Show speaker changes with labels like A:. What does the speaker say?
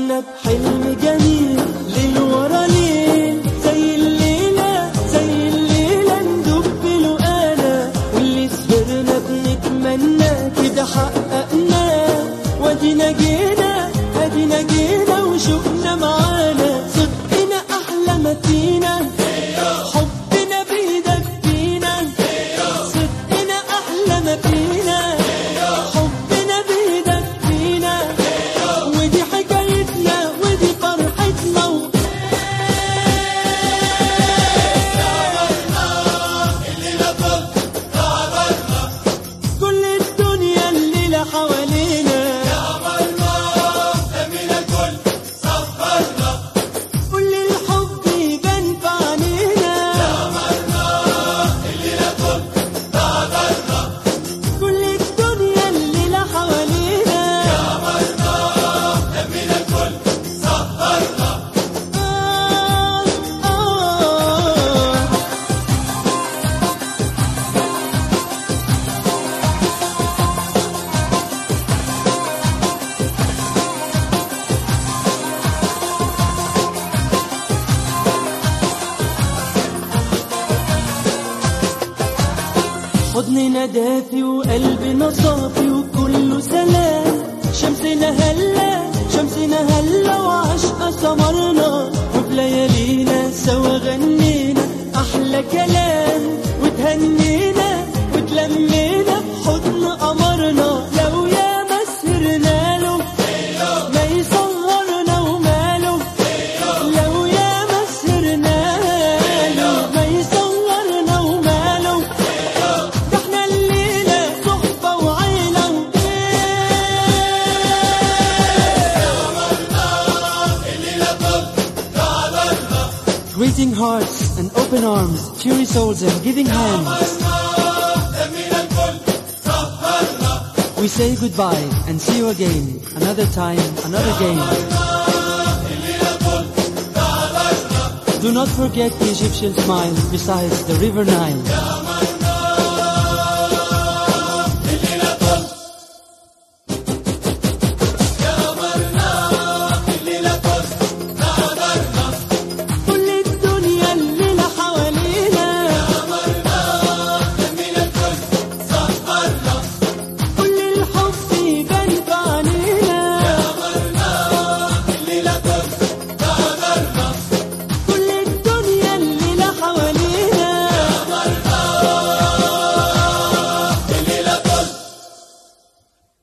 A: عشنا بحلم جميل ليل ورا ليل زي الليلة زي الليلة ندب له آلة واللي سهرنا بنتمنى كده حققناه وادينا جينا ادينا جينا وشوقنا معانا صدقنا احلى ما فينا حبنا بيدك فينا صدقنا احلى ما فينا حبنا بيدك فينا ودي حكايتنا ودي فرحتنا و... كل الدنيا الليلة حوالينا كل الحب يبان في عينينا كل الدنيا الليلة حوالينا آه آه حضننا دافي وقلبنا صافي وكله سلام شمسنا هلا شمسنا هلا وعشقة سمرنا وفي ليالينا سوا غنينا أحلى كلام وتهنينا وتلمينا بحضن قمرنا لو يا مسهرنا له ما يصغرنا وماله لو يا مسهرنا له ما يصغرنا وماله ده احنا الليلة صحبة وعيلة Greeting hearts and open arms, cheery souls and giving hands. We say goodbye and see you again. Another time, another game. Do not forget the Egyptian smile besides the river Nile.